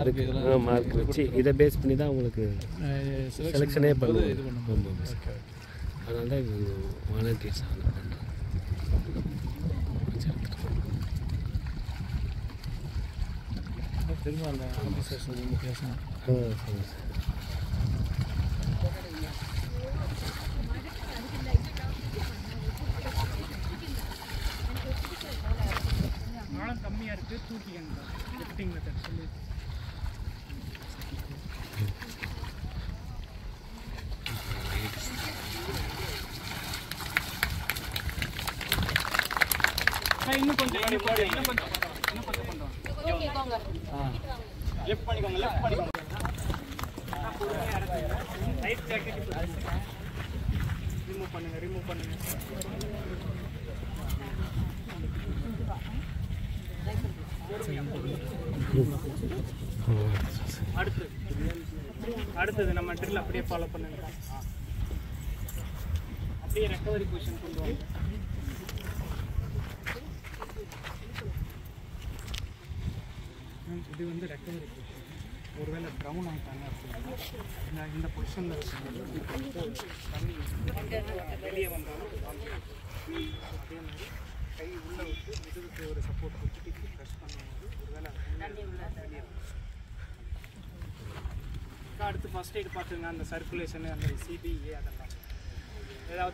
Mark இதெல்லாம் mark வச்சு இதை பேஸ் பண்ணி தான் உங்களுக்கு செலெக்ஷனே செலெக்ஷனே பண்ணும்போது இது பண்ணுவோம் பண்ணுவோம் ஆமாம் ஓகே அதனால தான் இவங்க வாலண்டியர்ஸ் அதில் பண்ணுறேன் திரும்ப அந்த ஆஃபீஸர்ஸ் பேசணும் ஆ சரி சார் ஆழம் கம்மியாக இருக்குது தூக்கிக்கங்க லிஃப்டிங் மெத்தட் சொல்லி ஆ, இன்னும் கொஞ்சம் இன்னும் கொஞ்சம் இன்னும் கொஞ்சம் இன்னும் கொஞ்சம் கொண்டு வாங்க லெஃப்ட் பண்ணிக்கோங்க லெஃப்ட் பண்ணிக்கோங்க ரைட் ஜாக்கெட் ரிமூவ் பண்ணுங்க ரிமூவ் பண்ணுங்க அடுத்து அடுத்தது நம்ம ட்ரில் அப்படியே ஃபாலோ பண்ணுங்க ஆ. அப்படியே ரெக்கவரி பொசிஷன் கொண்டு வாங்க ம், இது வந்து ரெக்கவரி பொசிஷன் ஒருவேளை ட்ரவுன் ஆகிட்டாங்க அப்படின்னா இந்த இந்த பொசிஷனில் இருக்கும்போது தண்ணி வெளியே வந்தாலும் அதே மாதிரி கை உள்ளே விட்டு முதுகுக்கு ஒரு சப்போர்ட் கொடுத்துட்டு இப்படி ப்ரெஸ் பண்ணும்போது ஒருவேளை வெளியே வரும். அக்கா, அடுத்து ஃபர்ஸ்ட் எய்ட் பார்த்துங்க அந்த சர்க்குலேஷனு அந்த சிபிஏ அதெல்லாம் ஏதாவது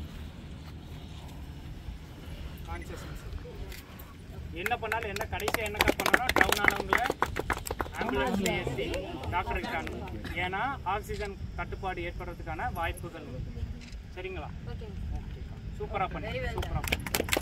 கான்சியஸ்னஸ் என்ன பண்ணாலும் என்ன கடைசியாக என்னக்கா பண்ணணும் டவுன் ஆனவங்கள ஆம்புலன்ஸில் ஏற்றி டாக்டர் இருக்காங்க ஏன்னா ஆக்சிஜன் தட்டுப்பாடு ஏற்படுறதுக்கான வாய்ப்புகள் உண்டு. சரிங்களா ஓகே சூப்பராக பண்ணி சூப்பராக பண்ணி